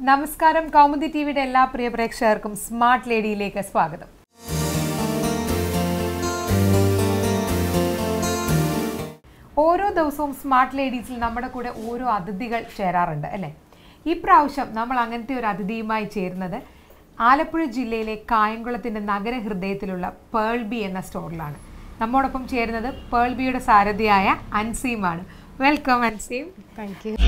നമസ്കാരം കൗമുദി ടിവിയുടെ എല്ലാ പ്രിയ പ്രേക്ഷകർക്കും സ്മാർട്ട് ലേഡിയിലേക്ക് സ്വാഗതം ഓരോ ദിവസവും സ്മാർട്ട് ലേഡീസിൽ നമ്മുടെ കൂടെ ഓരോ അതിഥികൾ ചേരാറുണ്ട് അല്ലേ ഇപ്രാവശ്യം നമ്മൾ അങ്ങനത്തെ ഒരു അതിഥിയുമായി ചേരുന്നത് ആലപ്പുഴ ജില്ലയിലെ കായംകുളത്തിന്റെ നഗരഹൃദയത്തിലുള്ള പേൾ ബി എന്ന സ്റ്റോറിലാണ് നമ്മോടൊപ്പം ചേരുന്നത് പേൾ ബിയുടെ സാരഥിയായ അൻസീമാണ് വെൽക്കം അൻസീം താങ്ക് യു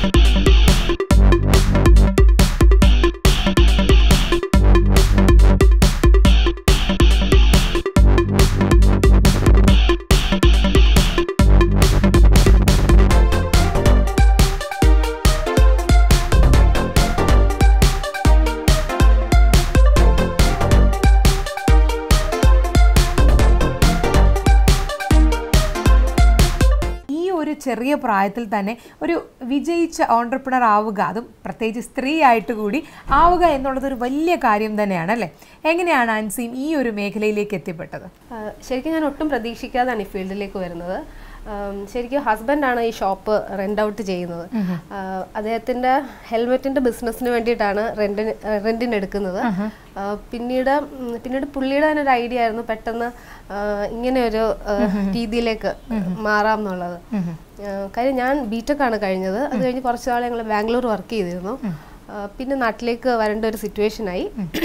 ഈ ഒരു ചെറിയ പ്രായത്തിൽ തന്നെ ഒരു വിജയിച്ച ഓണ്ടർപ്രണർ ആവുക അതും പ്രത്യേകിച്ച് സ്ത്രീ ആയിട്ട് കൂടി ആവുക എന്നുള്ളത് ഒരു വലിയ കാര്യം തന്നെയാണ് അല്ലേ എങ്ങനെയാണ് അൻസീം ഈ ഒരു മേഖലയിലേക്ക് എത്തിപ്പെട്ടത് ആഹ് ശരിക്കും ഞാൻ ഒട്ടും പ്രതീക്ഷിക്കാതാണ് ഈ ഫീൽഡിലേക്ക് വരുന്നത് ആം, ശരിക്കും ഹസ്ബൻഡാണ് ഈ ഷോപ്പ് റെൻ്റ് ഔട്ട് ചെയ്യുന്നത് ആഹ് അദ്ദേഹത്തിന്റെ ഹെൽമെറ്റിന്റെ ബിസിനസ്സിന് വേണ്ടിയിട്ടാണ് റെന്റിന് റെന്റിന് എടുക്കുന്നത് ആഹ് പിന്നീട് ഉം, പിന്നീട് പുള്ളിയുടെ തന്നെ ഒരു ഐഡിയ ആയിരുന്നു പെട്ടെന്ന് ആഹ് ഇങ്ങനെ ഒരു ആഹ് രീതിയിലേക്ക് മാറാം എന്നുള്ളത് ആഹ് കാര്യം ഞാൻ ബിടെക് ആണ് കഴിഞ്ഞത് അത് കഴിഞ്ഞ് കുറച്ച് നാൾ ഞങ്ങൾ ബാംഗ്ലൂർ വർക്ക് ചെയ്തിരുന്നു ആഹ് പിന്നെ നാട്ടിലേക്ക് വരേണ്ട ഒരു സിറ്റുവേഷനായി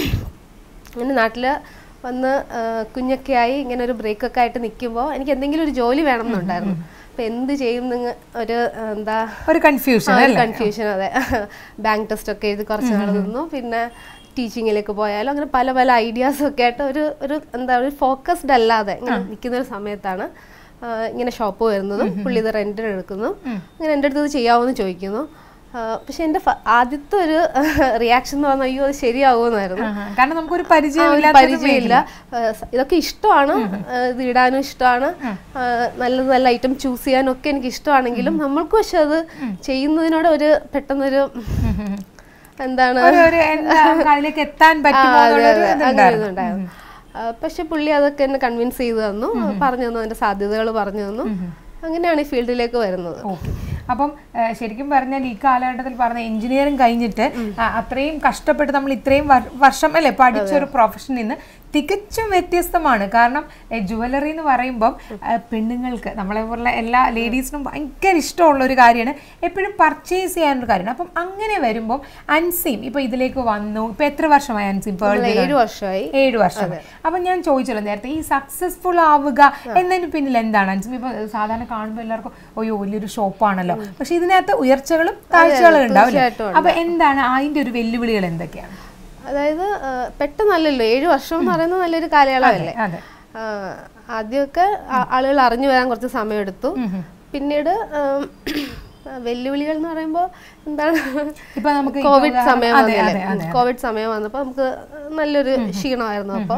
അങ്ങനെ നാട്ടിൽ വന്ന് ആ, കുഞ്ഞൊക്കെ ആയി ഇങ്ങനെ ഒരു ബ്രേക്കൊക്കെ ആയിട്ട് നിൽക്കുമ്പോൾ എനിക്ക് എന്തെങ്കിലും ഒരു ജോലി വേണം എന്നുണ്ടായിരുന്നു അപ്പം എന്ത് ചെയ്യും എന്ന് ഒരു ആ, എന്താ ഒരു കൺഫ്യൂഷൻ അല്ലേ കൺഫ്യൂഷൻ അതെ ബാങ്ക് ടെസ്റ്റ് ഒക്കെ എഴുതി കുറച്ച് നാൾ നിന്നു പിന്നെ ടീച്ചിങ്ങിലേക്ക് പോയാലും അങ്ങനെ പല പല ഐഡിയാസും ഒക്കെ ആയിട്ട് ഒരു ഒരു എന്താ ഒരു ഫോക്കസ്ഡ് അല്ലാതെ ഇങ്ങനെ നിൽക്കുന്ന ഒരു സമയത്താണ് ആ, ഇങ്ങനെ ഷോപ്പ് വരുന്നതും പുള്ളി ഇത് റെന്റിന് എടുക്കുന്നു അങ്ങനെ എൻ്റെ അടുത്ത് ഇത് ചെയ്യാമോന്ന് ചോദിക്കുന്നു ആ, പക്ഷെ എൻ്റെ ഫ- ആദ്യത്തെ ഒരു റിയാക്ഷൻ എന്ന് പറഞ്ഞാൽ അയ്യോ അത് ശരിയാവുമെന്നായിരുന്നു ആഹാ. കാരണം നമുക്കൊരു ആ, ഒരു പരിചയമില്ലാത്ത പരിചയമില്ല ആ, സ- ഇതൊക്കെ ഇഷ്ടമാണ് ആ, ഇത് ഇടാനും ഇഷ്ടമാണ് ആ, നല്ല നല്ല ഐറ്റം ചൂസ് ചെയ്യാനും ഒക്കെ എനിക്ക് ഇഷ്ടമാണെങ്കിലും നമ്മൾക്ക് പക്ഷെ അത് ചെയ്യുന്നതിനോട് ഒരു പെട്ടെന്നൊരു എന്താണ് ഒരു ഒരു എന്താ നമുക്ക് അതിലേക്ക് എത്താൻ ആ, പറ്റുമോ അതെ, എന്നുള്ളൊരു അതെ, അങ്ങനെ ഇതുണ്ടായിരുന്നു. ഇതുണ്ടായിരുന്നു. ആ, പക്ഷെ പുള്ളി അതൊക്കെ എന്നെ കൺവിൻസ് ചെയ്തു തന്നു പറഞ്ഞു തന്നു അതിന്റെ സാധ്യതകൾ പറഞ്ഞു തന്നു അങ്ങനെയാണ് ഈ ഫീൽഡിലേക്ക് വരുന്നത് ഓക്കെ അപ്പം ഏഹ്, ശരിക്കും പറഞ്ഞാൽ ഈ കാലഘട്ടത്തിൽ പറഞ്ഞ എഞ്ചിനീയറിംഗ് കഴിഞ്ഞിട്ട് ആ, അത്രയും കഷ്ടപ്പെട്ട് നമ്മൾ ഇത്രയും വർ- വർഷം അല്ലെ പഠിച്ച ഒരു പ്രൊഫഷനിൽ നിന്ന് തികച്ചും വ്യത്യസ്തമാണ് കാരണം ജുവലറി എന്ന് പറയുമ്പം ഏഹ്, പെണ്ണുങ്ങൾക്ക് നമ്മളെ പോലുള്ള എല്ലാ ലേഡീസിനും ഭയങ്കര ഇഷ്ടമുള്ള ഒരു കാര്യമാണ് എപ്പോഴും പർച്ചേസ് ചെയ്യാനൊരു കാര്യമാണ് അപ്പം അങ്ങനെ വരുമ്പം അൻസീം ഇപ്പൊ ഇതിലേക്ക് വന്നു ഇപ്പൊ എത്ര വർഷമായി അൻസീം പേൾ നമ്മള് ഏഴ് വർഷമായി ഏഴ് വർഷം അപ്പൊ ഞാൻ ചോദിച്ചല്ലോ നേരത്തെ ഈ സക്സസ്ഫുൾ ആവുക എന്നതിന് പിന്നിൽ എന്താണ് അൻസിം ഇപ്പൊ സാധാരണ കാണുമ്പോൾ എല്ലാവർക്കും അയ്യോ വലിയൊരു ഷോപ്പാണല്ലോ പക്ഷെ ഇതിനകത്ത് ഉയർച്ചകളും താഴ്ചകളും ഉണ്ടാവില്ലേ തീർച്ചയായിട്ടും അപ്പൊ എന്താണ് അതിന്റെ ഒരു വെല്ലുവിളികൾ എന്തൊക്കെയാണ് അതായത് ആ, പെട്ടെന്നല്ലല്ലോ ഏഴ് വർഷം എന്ന് പറയുന്നത് നല്ലൊരു കാലയളവല്ലേ അതെ ആ, ആദ്യമൊക്കെ ആ- ആളുകൾ അറിഞ്ഞു വരാൻ കുറച്ച് സമയമെടുത്തു പിന്നീട് ആം, വെല്ലുവിളികൾ എന്ന് പറയുമ്പോൾ എന്താണ് ഇപ്പൊ നമുക്ക് ഈ കോവിഡ് ഉദാഹരണം- സമയം അതെ, വന്നില്ലേ അതെ, അതെ. കോവിഡ് സമയം വന്നപ്പോൾ നമുക്ക് നല്ലൊരു ക്ഷീണമായിരുന്നു അപ്പോൾ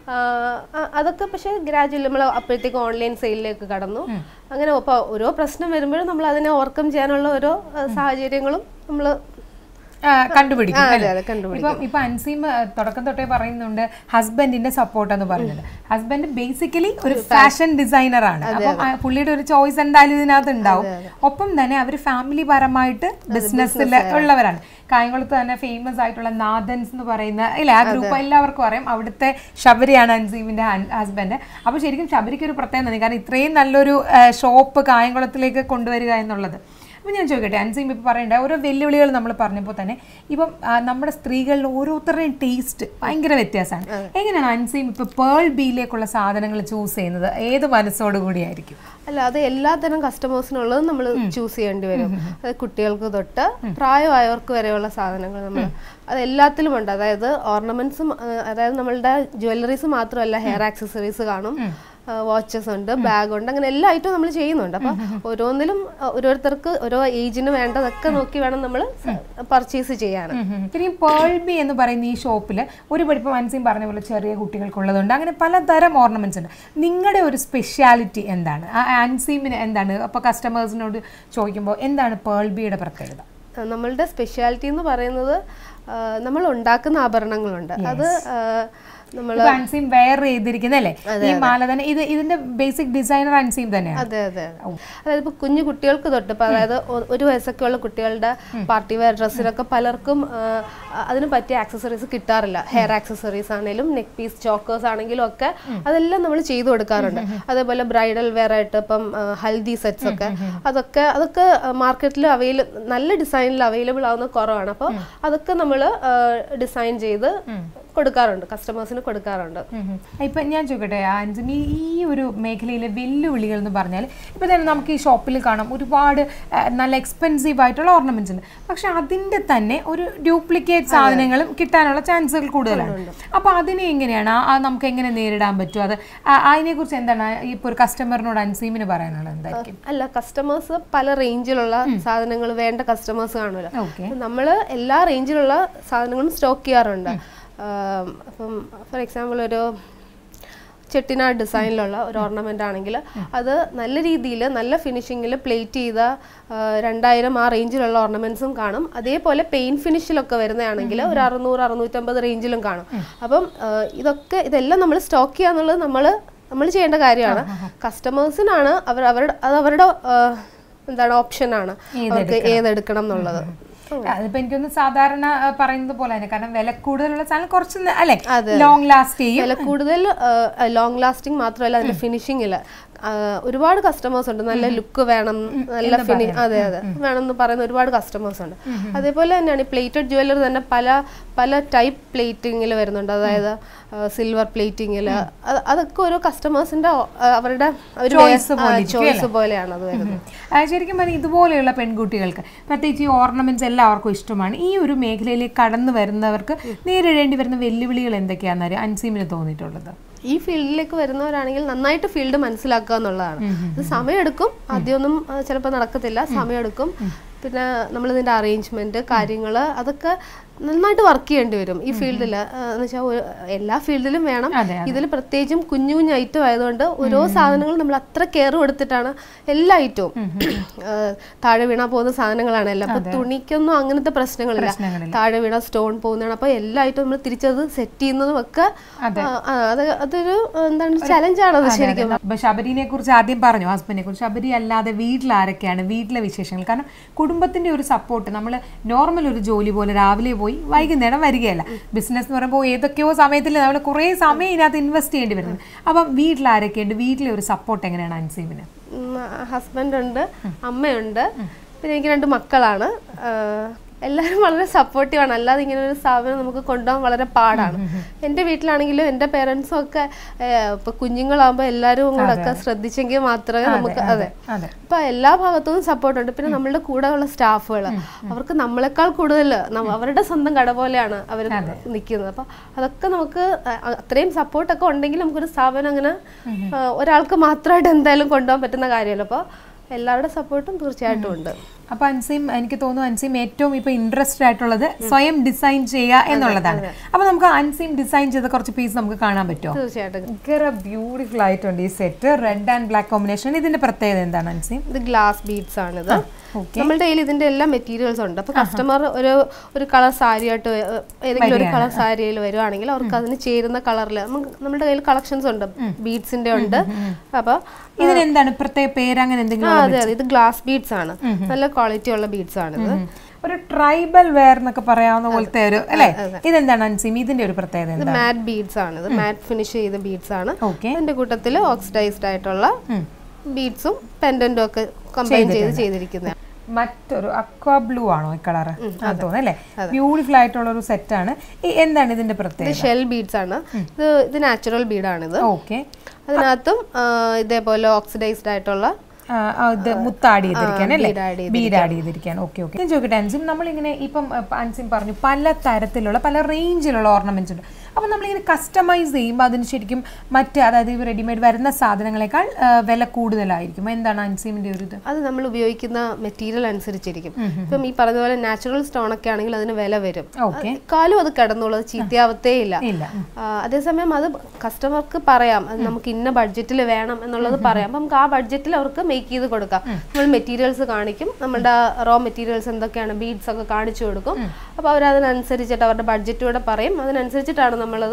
അതൊക്കെ പക്ഷേ ഗ്രാജുവലി നമ്മൾ അപ്പോഴത്തേക്ക് ഓൺലൈൻ സെയിലിലേക്ക് കടന്നു അങ്ങനെ അപ്പോൾ ഓരോ പ്രശ്നം വരുമ്പോഴും നമ്മൾ അതിനെ ഓവർകം ചെയ്യാനുള്ള ഓരോ ആ, സാഹചര്യങ്ങളും നമ്മൾ ആ, കണ്ടുപിടിക്കും അതെ അല്ലേ? അതെ കണ്ടുപിടിക്കും ഇപ്പം ഇപ്പൊ അൻസീം ആ, തുടക്കം തൊട്ടേ പറയുന്നുണ്ട് ഹസ്ബൻഡിന്റെ സപ്പോർട്ട് എന്ന് പറയുന്നത് ഹസ്ബൻഡ് ബേസിക്കലി ഒരു ഫാഷൻ ഡിസൈനർ ആണ് അപ്പം ആ, പുള്ളിയുടെ ഒരു ചോയ്സ് എന്തായാലും ഇതിനകത്ത് ഉണ്ടാവും ഒപ്പം തന്നെ അവർ ഫാമിലി പരമായിട്ട് ബിസിനസ്സിൽ ഉള്ളവരാണ് കായംകുളത്ത് തന്നെ ഫേമസ് ആയിട്ടുള്ള നാദൻസ് എന്ന് പറയുന്ന ഇല്ല ആ ഗ്രൂപ്പ് എല്ലാവർക്കും അറിയാം അവിടുത്തെ ശബരിയാണ് അൻസീമിന്റെ ഹസ്ബൻഡ് അപ്പൊ ശരിക്കും ശബരിക്ക് ഒരു പ്രത്യേകത തോന്നി കാരണം ഇത്രയും നല്ലൊരു ഷോപ്പ് കായംകുളത്തിലേക്ക് കൊണ്ടുവരിക എന്നുള്ളത് അപ്പം ഞാൻ ചോദിക്കട്ടെ അൻസീം ഇപ്പം പറയണ്ട ഓരോ വെല്ലുവിളികൾ നമ്മൾ പറഞ്ഞപ്പോൾ തന്നെ ഇപ്പം ആ, നമ്മുടെ സ്ത്രീകളിൽ ഓരോരുത്തരുടെയും ടേസ്റ്റ് ഭയങ്കര വ്യത്യാസമാണ് എങ്ങനെയാണ് അൻസീം ഇപ്പം പേൾ ബിയിലേക്കുള്ള സാധനങ്ങൾ ചൂസ് ചെയ്യുന്നത് ഏത് മനസ്സോടു കൂടിയായിരിക്കും അല്ല അത് എല്ലാത്തരം കസ്റ്റമേഴ്സിനുള്ളതും നമ്മൾ ചൂസ് ചെയ്യേണ്ടി വരും അത് കുട്ടികൾക്ക് തൊട്ട് പ്രായമായവർക്ക് വരെയുള്ള സാധനങ്ങൾ നമ്മൾ അത് എല്ലാത്തിലും ഉണ്ട് അതായത് ഓർണമെന്റ്സും അതായത് നമ്മളുടെ ജ്വല്ലറീസ് മാത്രമല്ല ഹെയർ ആക്സസറീസ് കാണും വാച്ചസ് ഉണ്ട് ബാഗ് ഉണ്ട് അങ്ങനെ എല്ലാ ഐറ്റവും നമ്മൾ ചെയ്യുന്നുണ്ട് അപ്പൊ ഓരോന്നിലും ആ, ഓരോരുത്തർക്ക് ഓരോ ഏജിന് വേണ്ടതൊക്കെ നോക്കി വേണം നമ്മൾ പർച്ചേസ് ചെയ്യാൻ പിന്നെ ഈ പേൾ ബി എന്ന് പറയുന്ന ഈ ഷോപ്പിൽ ഒരു പഠിപ്പം അൻസീം പറഞ്ഞ പോലെ ചെറിയ കുട്ടികൾക്കുള്ളതുണ്ട് അങ്ങനെ പലതരം ഓർണമെന്റ്സ് ഉണ്ട് നിങ്ങളുടെ ഒരു സ്പെഷ്യാലിറ്റി എന്താണ് ആ അൻസീമിന് എന്താണ് അപ്പോൾ കസ്റ്റമേഴ്സിനോട് ചോദിക്കുമ്പോൾ എന്താണ് പേൾ ബിയുടെ പ്രത്യേകത ആ, നമ്മളുടെ സ്പെഷ്യാലിറ്റി എന്ന് പറയുന്നത് ആ, നമ്മൾ ഉണ്ടാക്കുന്ന ആഭരണങ്ങളുണ്ട് അത് ആ, നമ്മൾ അൻസീം വെയർ ചെയ്തിരിക്കുന്ന അല്ലേ ഈ മാല തന്നെ ഇത് ഇതിന്റെ ബേസിക് ഡിസൈനർ അൻസീം തന്നെയാണ് അതെ അതെ അതെ. അതായത് ഇപ്പൊ കുഞ്ഞു കുട്ടികൾക്ക് തൊട്ട് ഇപ്പൊ അതായത് ഒ- ഒരു വയസ്സൊക്കെ ഉള്ള കുട്ടികളുടെ പാർട്ടി വെയർ ഡ്രസ്സിനൊക്കെ പലർക്കും ആ, അതിന് പറ്റിയ ആക്സസറീസ് കിട്ടാറില്ല ഹെയർ ആക്സസറീസ് ആണെങ്കിലും നെക്ക് പീസ് ചോക്കേഴ്സ് ആണെങ്കിലും ഒക്കെ അതെല്ലാം നമ്മൾ ചെയ്തു കൊടുക്കാറുണ്ട് അതേപോലെ ബ്രൈഡൽ വെയർ ആയിട്ട് ഇപ്പം ആ, ഹൽദി സെറ്റ്സ് ഒക്കെ അതൊക്കെ അതൊക്കെ മാർക്കറ്റിൽ അവൈല നല്ല ഡിസൈനിൽ അവൈലബിൾ ആവുന്ന കുറവാണ് അപ്പോൾ അതൊക്കെ നമ്മൾ ഡിസൈൻ ചെയ്ത് കൊടുക്കാറുണ്ട് കസ്റ്റമേഴ്സിന് കൊടുക്കാറുണ്ട് ഉം ഉം. ഇപ്പൊ ഞാൻ ചോദിക്കട്ടെ അൻസിം ഈ ഈ ഒരു മേഖലയിലെ വെല്ലുവിളികൾ എന്ന് പറഞ്ഞാൽ ഇപ്പൊ തന്നെ നമുക്ക് ഈ ഷോപ്പിൽ കാണാം ഒരുപാട് ആ, നല്ല എക്സ്പെൻസീവ് ആയിട്ടുള്ള ഓർണമെന്റ്സ് ഉണ്ട് പക്ഷെ അതിന്റെ തന്നെ ഒരു ഡ്യൂപ്ലിക്കേറ്റ് സാധനങ്ങളും കിട്ടാനുള്ള ചാൻസുകൾ കൂടുതലാണ് അപ്പൊ അതിനെ എങ്ങനെയാണ് ആ- ആ നമുക്ക് എങ്ങനെ നേരിടാൻ പറ്റും അത് അതിനെ കുറിച്ച് എന്താണ് ഇപ്പൊ ഒരു കസ്റ്റമറിനോട് അൻസീമിന് പറയാനുള്ളത് എന്തായിരിക്കും അല്ല കസ്റ്റമേഴ്സ് പല റേഞ്ചിലുള്ള സാധനങ്ങൾ വേണ്ട കസ്റ്റമേഴ്സ് കാണുമല്ലോ ഓക്കെ നമ്മൾ എല്ലാ റേഞ്ചിലുള്ള സാധനങ്ങളും സ്റ്റോക്ക് ചെയ്യാറുണ്ട് ആം, അപ്പം ഫോർ എക്സാമ്പിൾ ഒരു ചെട്ടിനാട് ഡിസൈനിലുള്ള ഒരു ഓർണമെന്റ് ആണെങ്കിൽ അത് നല്ല രീതിയിൽ നല്ല ഫിനിഷിങ്ങിൽ പ്ലേറ്റ് ചെയ്ത ആ, രണ്ടായിരം ആ റേഞ്ചിലുള്ള ഓർണമെന്റ്സും കാണും അതേപോലെ പെയിൻ ഫിനിഷിലൊക്കെ വരുന്നതാണെങ്കിൽ ഒരു അറുന്നൂറ് അറുന്നൂറ്റമ്പത് റേഞ്ചിലും കാണും അപ്പം ആ, ഇതൊക്കെ ഇതെല്ലാം നമ്മൾ സ്റ്റോക്ക് ചെയ്യാന്നുള്ളത് നമ്മൾ നമ്മൾ ചെയ്യേണ്ട കാര്യമാണ് കസ്റ്റമേഴ്സിനാണ് അവർ അവരുടെ അത് അവരുടെ ആ, എന്താണ് ഓപ്ഷനാണ് അവർക്ക് ഏതെടുക്കണം എന്നുള്ളത് അതിപ്പോ എനിക്കൊന്ന് സാധാരണ ആ, പറയുന്നത് പോലെ തന്നെ കാരണം വില കൂടുതലുള്ള സാധനം കുറച്ച് ന- അല്ലെ ലോങ് ലാസ്റ്റ് ചെയ്യും വില കൂടുതൽ ലോങ് ലാസ്റ്റിംഗ് മാത്രമല്ല അതിന്റെ ഫിനിഷിങ്ങിൽ ഒരുപാട് കസ്റ്റമേഴ്സ് ഉണ്ട് നല്ല ലുക്ക് വേണം നല്ല ഫിനി അതെ അതെ വേണം എന്ന് പറയുന്ന ഒരുപാട് കസ്റ്റമേഴ്സ് ഉണ്ട് അതേപോലെ തന്നെയാണ് ഈ പ്ലേറ്റഡ് ജുവല്ലറി തന്നെ പല പല ടൈപ്പ് പ്ലേറ്റിങ്ങിൽ വരുന്നുണ്ട് അതായത് സിൽവർ പ്ലേറ്റിങ്ങിൽ അതൊക്കെ ഓരോ കസ്റ്റമേഴ്സിന്റെ അവരുടെ Choice പോലെ ഇരിക്കും, ചോയ്സ് പോലെയാണ് അത് വരുന്നത് ആ, ശരിക്കും പറഞ്ഞാൽ ഇതുപോലെയുള്ള പെൺകുട്ടികൾക്ക് പ്രത്യേകിച്ച് ഈ ഓർണമെന്റ്സ് എല്ലാവർക്കും ഇഷ്ടമാണ് ഈ ഒരു മേഖലയിലേക്ക് കടന്നു വരുന്നവർക്ക് നേരിടേണ്ടി വരുന്ന വെല്ലുവിളികൾ എന്തൊക്കെയാണെന്ന് അൻസീമിന് തോന്നിയിട്ടുള്ളത് ഈ ഫീൽഡിലേക്ക് വരുന്നവരാണെങ്കിൽ നന്നായിട്ട് ഫീൽഡ് മനസ്സിലാക്കുക എന്നുള്ളതാണ് ഇത് സമയമെടുക്കും ആദ്യമൊന്നും ചിലപ്പോൾ നടക്കത്തില്ല സമയമെടുക്കും പിന്നെ നമ്മളിതിൻ്റെ അറേഞ്ച്മെന്റ് കാര്യങ്ങൾ അതൊക്കെ നന്നായിട്ട് വർക്ക് ചെയ്യേണ്ടി വരും ഈ ഫീൽഡിൽ എന്ന് വെച്ചാൽ എല്ലാ ഫീൽഡിലും വേണം അതെ, ഇതിൽ പ്രത്യേകിച്ചും കുഞ്ഞു കുഞ്ഞു ഐറ്റം ആയതുകൊണ്ട് ഓരോ സാധനങ്ങളും നമ്മൾ അത്ര കെയർ കൊടുത്തിട്ടാണ് എല്ലാ ഐറ്റവും ആ, താഴെ വീണാ പോകുന്ന സാധനങ്ങളാണ് എല്ലാം അപ്പൊ തുണിക്കൊന്നും അങ്ങനത്തെ പ്രശ്നങ്ങളില്ല പ്രശ്നങ്ങളില്ല. താഴെ വീണ സ്റ്റോൺ പോകുന്നതാണ് അപ്പൊ എല്ലാ ഐറ്റവും നമ്മൾ തിരിച്ചത് സെറ്റ് ചെയ്യുന്നതും ഒക്കെ ആ, ആ, അത് അതൊരു എന്താണ് ചലഞ്ചാണ് അത് ശരിക്കും അപ്പൊ ശബരിനെ കുറിച്ച് ആദ്യം പറഞ്ഞു ഹസ്ബൻഡിനെ കുറിച്ച് ശബരി അല്ലാതെ വീട്ടിൽ ആരൊക്കെയാണ് വീട്ടിലെ വിശേഷങ്ങൾ കാരണം കുടുംബത്തിന്റെ ഒരു സപ്പോർട്ട് നമ്മൾ നോർമൽ ഒരു ജോലി പോലെ രാവിലെ പോയി വൈകുന്നേരം വരികയല്ല ബിസിനസ് എന്ന് പറയുമ്പോൾ ഏതൊക്കെയോ സമയത്തിൽ നമ്മൾ കുറേ സമയം ഇതിനകത്ത് ഇൻവെസ്റ്റ് ചെയ്യേണ്ടി വരുന്നത് അപ്പം വീട്ടിൽ ആരൊക്കെയുണ്ട് വീട്ടിലെ ഒരു സപ്പോർട്ട് എങ്ങനെയാണ് അൻസീമിന് ഹസ്ബൻഡ് ഉണ്ട് അമ്മയുണ്ട് പിന്നെ എനിക്ക് രണ്ട് മക്കളാണ് ആ, എല്ലാവരും വളരെ സപ്പോർട്ടീവാണ് അല്ലാതെ ഇങ്ങനെ ഒരു സ്ഥാപനം നമുക്ക് കൊണ്ടുപോകാൻ വളരെ പാടാണ് എൻ്റെ വീട്ടിലാണെങ്കിലും എൻ്റെ പേരൻസും ഒക്കെ ഏ, ഇപ്പൊ കുഞ്ഞുങ്ങളാകുമ്പോൾ എല്ലാവരും കൂടെ ഒക്കെ ശ്രദ്ധിച്ചെങ്കിൽ മാത്രമേ നമുക്ക് അതെ അതെ അപ്പൊ എല്ലാ ഭാഗത്തുനിന്നും സപ്പോർട്ട് ഉണ്ട് പിന്നെ നമ്മളുടെ കൂടെ ഉള്ള സ്റ്റാഫുകൾ അവർക്ക് നമ്മളെക്കാൾ കൂടുതൽ നമ്മ- അവരുടെ സ്വന്തം കട പോലെയാണ് അവർ നിൽക്കുന്നത് അപ്പൊ അതൊക്കെ നമുക്ക് അ- അ- അത്രയും സപ്പോർട്ടൊക്കെ ഉണ്ടെങ്കിൽ നമുക്കൊരു സ്ഥാപനം അങ്ങനെ ആ, ഒരാൾക്ക് മാത്രമായിട്ട് എന്തായാലും കൊണ്ടുപോകാൻ പറ്റുന്ന കാര്യമല്ല അപ്പോൾ എല്ലാവരുടെ സപ്പോർട്ടും തീർച്ചയായിട്ടും ഉണ്ട് അപ്പൊ അൻസീം എനിക്ക് തോന്നുന്നു അൻസീം ഏറ്റവും ഇപ്പൊ ഇൻട്രസ്റ്റഡ് ആയിട്ടുള്ളത് സ്വയം ഡിസൈൻ ചെയ്യുക എന്നുള്ളതാണ് അപ്പൊ നമുക്ക് അൻസീം ഡിസൈൻ ചെയ്ത കുറച്ച് പീസ് നമുക്ക് കാണാൻ പറ്റുമോ തീർച്ചയായിട്ടും ഭയങ്കര ബ്യൂട്ടിഫുൾ ആയിട്ടുണ്ട് ഈ set red and black combination ഇതിന്റെ പ്രത്യേകത എന്താണ് അൻസീം ഇത് ഗ്ലാസ് ബീഡ്സ് ആണിത് ഓക്കെ നമ്മളുടെ കയ്യിൽ ഇതിന്റെ എല്ലാ മെറ്റീരിയൽസ് ഉണ്ട് അപ്പൊ കസ്റ്റമർ ഒരു ഒരു കളർ സാരി ആയിട്ട് വ- ഏതെങ്കിലും ഒരു കളർ സാരിയിൽ വരുവാണെങ്കിൽ അവർക്ക് അതിന് ചേരുന്ന കളറിൽ നമ്മുടെ കയ്യിൽ കളക്ഷൻസ് ഉണ്ട് ബീഡ്സിന്റെ ഉണ്ട് അപ്പൊ ഇതിനെന്താണ് പ്രത്യേക പേര് അങ്ങനെ ആ, എന്തെങ്കിലും അതെ അതെ ഇത് ഗ്ലാസ് ബീഡ്സ് ആണ് നല്ല ക്വാളിറ്റി ഉള്ള ബീഡ്സ് ആണ് ഇത് ഒരു ട്രൈബൽ വെയർ എന്നൊക്കെ പറയാവുന്ന പോലത്തെ ഒരു അല്ലെ ഇതെന്താണ് അൻസീം ഇതിന്റെ ഒരു പ്രത്യേകത ഇത് എന്താ മാറ്റ് ബീഡ്സ് ആണ് ഇത് മാറ്റ് ഫിനിഷ് ചെയ്ത ബീഡ്സ് ആണ് ഓക്കെ അതിന്റെ കൂട്ടത്തിൽ ഓക്സിഡൈസ്ഡ് ആയിട്ടുള്ള ബീഡ്സും പെൻഡന്റും ഒക്കെ കമ്പൈൻ ചെയ്ത് ചെയ്തിരിക്കുന്നത് മറ്റൊരു അക്വ ബ്ലൂ ആണോ ഈ കളർ തോന്നുന്നു അല്ലേ ബ്യൂട്ടിഫുൾ ആയിട്ടുള്ള ഒരു സെറ്റ് ആണ് ഈ എന്താണ് ഇതിന്റെ ഇത് പ്രത്യേകത ഷെൽ ബീഡ്സ് ആണ് ഇത് ഇത് നാച്ചുറൽ ബീഡാണിത് ഓക്കെ അതിനകത്തും ആ, ഇതേപോലെ ഓക്സിഡൈസ്ഡ് ആയിട്ടുള്ള ഇത് മുത്താടി ചെയ്തിരിക്കാൻ അല്ലേ bead add ബീഡ് ആഡ് ചെയ്തിരിക്കാൻ ഓക്കെ ഓക്കെ ഞാൻ ചോദിക്കട്ടെ അൻസിം നമ്മളിങ്ങനെ ഇപ്പം അഹ് അൻസിം പറഞ്ഞു പല തരത്തിലുള്ള പല റേഞ്ചിലുള്ള ഓർണമെന്റ്സ് ഉണ്ട് അപ്പം നമ്മളിങ്ങനെ കസ്റ്റമൈസ് ചെയ്യുമ്പോൾ അതിന് ശരിക്കും മറ്റ് അതായത് റെഡിമെയ്ഡ് വരുന്ന സാധനങ്ങളെക്കാൾ ആ, വില കൂടുതലായിരിക്കും എന്താണ് അൻസിമിന്റെ ഒരു ഇത് അത് നമ്മൾ ഉപയോഗിക്കുന്ന മെറ്റീരിയൽ അനുസരിച്ചിരിക്കും ഇപ്പം ഈ പറഞ്ഞ പോലെ നാച്ചുറൽ സ്റ്റോൺ ഒക്കെ ആണെങ്കിൽ അതിന് വില വരും ഓക്കെ കാലും അത് കിടന്നുള്ളൂ അത് ചീത്തയാവത്തേ ഇല്ല ഇല്ല ആ, അതേസമയം അത് കസ്റ്റമർക്ക് പറയാം അത് നമുക്ക് ഇന്ന ബഡ്ജറ്റിൽ വേണം എന്നുള്ളത് പറയാം അപ്പം നമുക്ക് ആ ബഡ്ജറ്റിൽ അവർക്ക് മേക്ക് ചെയ്ത് കൊടുക്കാം നമ്മൾ മെറ്റീരിയൽസ് കാണിക്കും നമ്മുടെ റോ മെറ്റീരിയൽസ് എന്തൊക്കെയാണ് ബീഡ്സ് ഒക്കെ കാണിച്ചു കൊടുക്കും അപ്പോൾ അവർ അതിനനുസരിച്ചിട്ട് അവരുടെ ബഡ്ജറ്റ് കൂടെ പറയും അതിനനുസരിച്ചിട്ടാണ് നമ്മളത്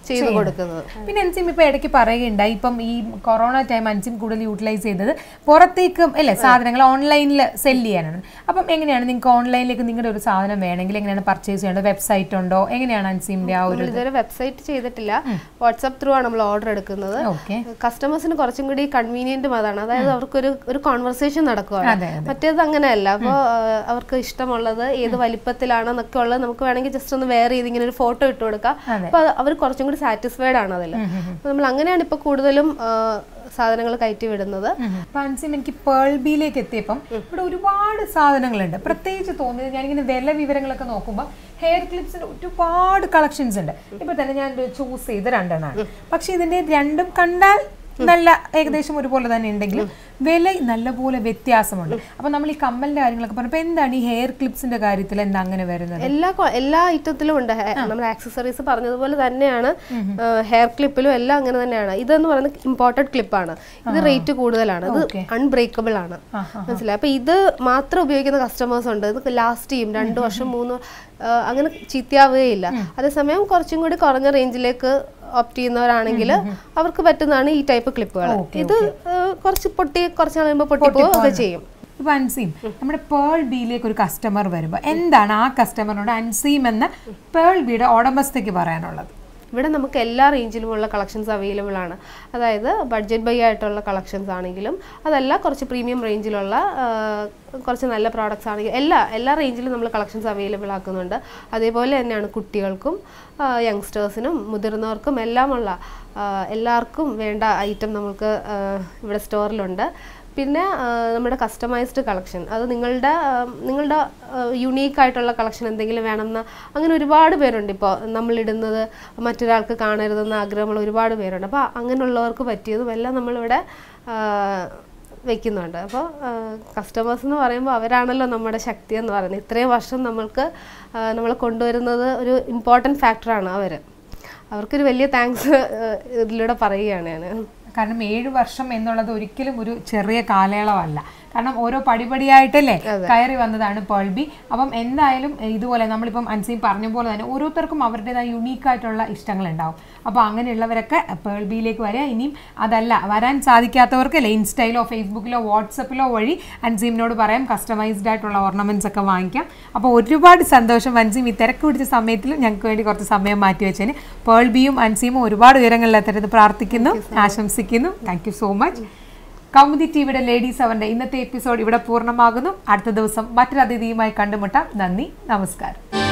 ചെയ്തു കൊടുക്കുന്നത് പിന്നെ അൻസിം ഇപ്പൊ ഇടയ്ക്ക് പറയുകയുണ്ടായി ഇപ്പം ഈ കൊറോണ ടൈം അൻസിം കൂടുതൽ യൂട്ടിലൈസ് ചെയ്തത് പുറത്തേക്കും അല്ലേ സാധനങ്ങൾ ഓൺലൈനിൽ സെല് ചെയ്യാനാണ് അപ്പം എങ്ങനെയാണ് നിങ്ങൾക്ക് ഓൺലൈനിലേക്ക് നിങ്ങളുടെ ഒരു സാധനം വേണമെങ്കിൽ എങ്ങനെയാണ് പർച്ചേസ് ചെയ്യേണ്ടത് വെബ്സൈറ്റ് ഉണ്ടോ എങ്ങനെയാണ് അൻസിമിന്റെ ആ ഒരു നമ്മൾ ഇതുവരെ വെബ്സൈറ്റ് ചെയ്തിട്ടില്ല വാട്സാപ്പ് ത്രൂ ആണ് നമ്മൾ ഓർഡർ എടുക്കുന്നത് ഓക്കെ കസ്റ്റമേഴ്സിന് കുറച്ചും കൂടി കൺവീനിയന്റും അതാണ് അതായത് അവർക്കൊരു ഒരു കോൺവെർസേഷൻ നടക്കുകയാണ് അതെ മറ്റേത് അങ്ങനെയല്ല അപ്പോൾ അവർക്ക് ഇഷ്ടമുള്ളത് ഏത് വലിപ്പത്തിലാണെന്നൊക്കെ ഉള്ളത് നമുക്ക് വേണമെങ്കിൽ ജസ്റ്റ് ഒന്ന് വെയർ ചെയ്ത് ഇങ്ങനെ ഒരു ഫോട്ടോ ഇട്ട് കൊടുക്കാം അതെ. അപ്പോൾ അവർ കുറച്ചും കൂടി സാറ്റിസ്ഫൈഡ് ആണ് അതിൽ അപ്പോൾ നമ്മൾ അങ്ങനെയാണ് ഇപ്പോൾ കൂടുതലും സാധനങ്ങൾ കയറ്റി വിടുന്നത് അപ്പൊ അൻസിം എനിക്ക് പേൾ ബിയിലേക്ക് എത്തിയപ്പം ഇവിടെ ഒരുപാട് സാധനങ്ങളുണ്ട് പ്രത്യേകിച്ച് തോന്നിയത് ഞാനിങ്ങനെ വില വിവരങ്ങളൊക്കെ നോക്കുമ്പോൾ ഹെയർ ക്ലിപ്സിന് ഒരുപാട് കളക്ഷൻസ് ഉണ്ട് ഇപ്പൊ തന്നെ ഞാൻ ചൂസ് ചെയ്ത് രണ്ടെണ്ണമാണ് പക്ഷെ ഇതിന്റെ രണ്ടും കണ്ടാൽ നല്ല ഏകദേശം ഒരുപോലെ തന്നെ ഉണ്ടെങ്കിലും വില നല്ലപോലെ വ്യത്യാസമുണ്ട് അപ്പൊ നമ്മൾ ഈ കമ്മലിന്റെ കാര്യങ്ങളൊക്കെ പറഞ്ഞപ്പോ എന്താണ് ഈ ഹെയർ ക്ലിപ്സിന്റെ കാര്യത്തിൽ എന്താ അങ്ങനെ വരുന്നത് എല്ലാ കൊ- എല്ലാ ഐറ്റത്തിലും ഉണ്ട് ഹെ- നമ്മൾ ആക്സസറീസ് പറഞ്ഞതുപോലെ തന്നെയാണ് ഹെയർ ക്ലിപ്പിലും എല്ലാം അങ്ങനെ തന്നെയാണ് ഇതെന്ന് പറയുന്നത് ഇമ്പോർട്ടഡ് ക്ലിപ്പാണ് ഇത് റേറ്റ് കൂടുതലാണ് ഇത് അൺബ്രേക്കബിൾ ആണ് മനസ്സിലായി അപ്പൊ ഇത് മാത്രം ഉപയോഗിക്കുന്ന കസ്റ്റമേഴ്സ് ഉണ്ട് ഇത് ലാസ്റ്റ് ചെയ്യും രണ്ടു വർഷം മൂന്ന് ആ, അങ്ങനെ ചീത്തയാവുകയില്ല അതേസമയം കുറച്ചും കൂടി കുറഞ്ഞ റേഞ്ചിലേക്ക് ഓപ്റ്റ് ചെയ്യുന്നവരാണെങ്കിൽ അവർക്ക് പറ്റുന്നതാണ് ഈ ടൈപ്പ് ക്ലിപ്പുകൾ ഇത് ആ, കുറച്ച് പൊട്ടി കുറച്ച് കഴിയുമ്പോൾ പൊട്ടിപ്പോവുക ഒക്കെ ചെയ്യും ഇപ്പൊ അൻസീം നമ്മുടെ പേൾ ബിയിലേക്ക് ഒരു കസ്റ്റമർ വരുമ്പോൾ എന്താണ് ആ കസ്റ്റമറിനോട് അൻസീം എന്ന പേൾ ബിയുടെ ഉടമസ്ഥയ്ക്ക് പറയാനുള്ളത് ഇവിടെ നമുക്ക് എല്ലാ റേഞ്ചിലുമുള്ള കളക്ഷൻസ് അവൈലബിൾ ആണ് അതായത് ബഡ്ജറ്റ് ബൈ ആയിട്ടുള്ള കളക്ഷൻസ് ആണെങ്കിലും അതല്ല കുറച്ച് പ്രീമിയം റേഞ്ചിലുള്ള ആ, കുറച്ച് നല്ല പ്രോഡക്റ്റ്സ് ആണെങ്കിലും എല്ലാ എല്ലാ റേഞ്ചിലും നമ്മൾ കളക്ഷൻസ് അവൈലബിൾ ആക്കുന്നുണ്ട് അതേപോലെ തന്നെയാണ് കുട്ടികൾക്കും യങ്സ്റ്റേഴ്സിനും മുതിർന്നവർക്കും എല്ലാമുള്ള ആ, എല്ലാവർക്കും വേണ്ട ഐറ്റം നമുക്ക് ആ, ഇവിടെ സ്റ്റോറിലുണ്ട് പിന്നെ ആ, നമ്മുടെ കസ്റ്റമൈസ്ഡ് കളക്ഷൻ അത് നിങ്ങളുടെ ആ, നിങ്ങളുടെ യുണീക്ക് ആയിട്ടുള്ള കളക്ഷൻ എന്തെങ്കിലും വേണമെന്ന് അങ്ങനെ ഒരുപാട് പേരുണ്ട് ഇപ്പോൾ നമ്മളിടുന്നത് മറ്റൊരാൾക്ക് കാണരുതെന്ന് ആഗ്രഹമുള്ള ഒരുപാട് പേരുണ്ട് അപ്പോൾ അങ്ങനെയുള്ളവർക്ക് പറ്റിയതും എല്ലാം നമ്മളിവിടെ ആ, വെക്കുന്നുണ്ട് അപ്പോൾ കസ്റ്റമേഴ്സ് എന്ന് പറയുമ്പോൾ അവരാണല്ലോ നമ്മുടെ ശക്തി എന്ന് പറയുന്നത് ഇത്രയും വർഷം നമ്മൾക്ക് നമ്മൾ കൊണ്ടുവരുന്നത് ഒരു ഇമ്പോർട്ടൻറ്റ് ഫാക്ടറാണ് അവർ അവർക്കൊരു വലിയ താങ്ക്സ് ഇതിലൂടെ പറയുകയാണ് ഞാൻ കാരണം ഏഴ് വർഷം എന്നുള്ളത് ഒരിക്കലും ഒരു ചെറിയ കാലയളവല്ല കാരണം ഓരോ പടിപടിയായിട്ടല്ലേ കയറി വന്നതാണ് പേൾ ബി അപ്പം എന്തായാലും ഇതുപോലെ നമ്മളിപ്പം അൻസീം പറഞ്ഞ പോലെ തന്നെ ഓരോരുത്തർക്കും അവരുടേതായ യുണീക്ക് ആയിട്ടുള്ള ഇഷ്ടങ്ങൾ ഉണ്ടാവും അപ്പോൾ അങ്ങനെയുള്ളവരൊക്കെ പേൾ ബിയിലേക്ക് വരിക ഇനിയും അതല്ല വരാൻ സാധിക്കാത്തവർക്കല്ലേ ഇൻസ്റ്റയിലോ ഫേസ്ബുക്കിലോ വാട്സപ്പിലോ വഴി അൻസീമിനോട് പറയാം കസ്റ്റമൈസ്ഡ് ആയിട്ടുള്ള ഓർണമെന്റ്സ് ഒക്കെ വാങ്ങിക്കാം അപ്പോൾ ഒരുപാട് സന്തോഷം അൻസീം ഈ തിരക്ക് പിടിച്ച സമയത്തിൽ ഞങ്ങൾക്ക് വേണ്ടി കുറച്ച് സമയം മാറ്റി വെച്ചതിന് പേൾ ബിയും അൻസീമും ഒരുപാട് ഉയരങ്ങളിലെത്തരുത് പ്രാർത്ഥിക്കുന്നു ആശംസിക്കുന്നു thank you so much Kaumudi ടിവിയുടെ ലേഡീസ് അവന്റെ ഇന്നത്തെ എപ്പിസോഡ് ഇവിടെ പൂർണ്ണമാകുന്നു അടുത്ത ദിവസം മറ്റൊരു അതിഥിയുമായി കണ്ടുമുട്ടാം നന്ദി നമസ്കാരം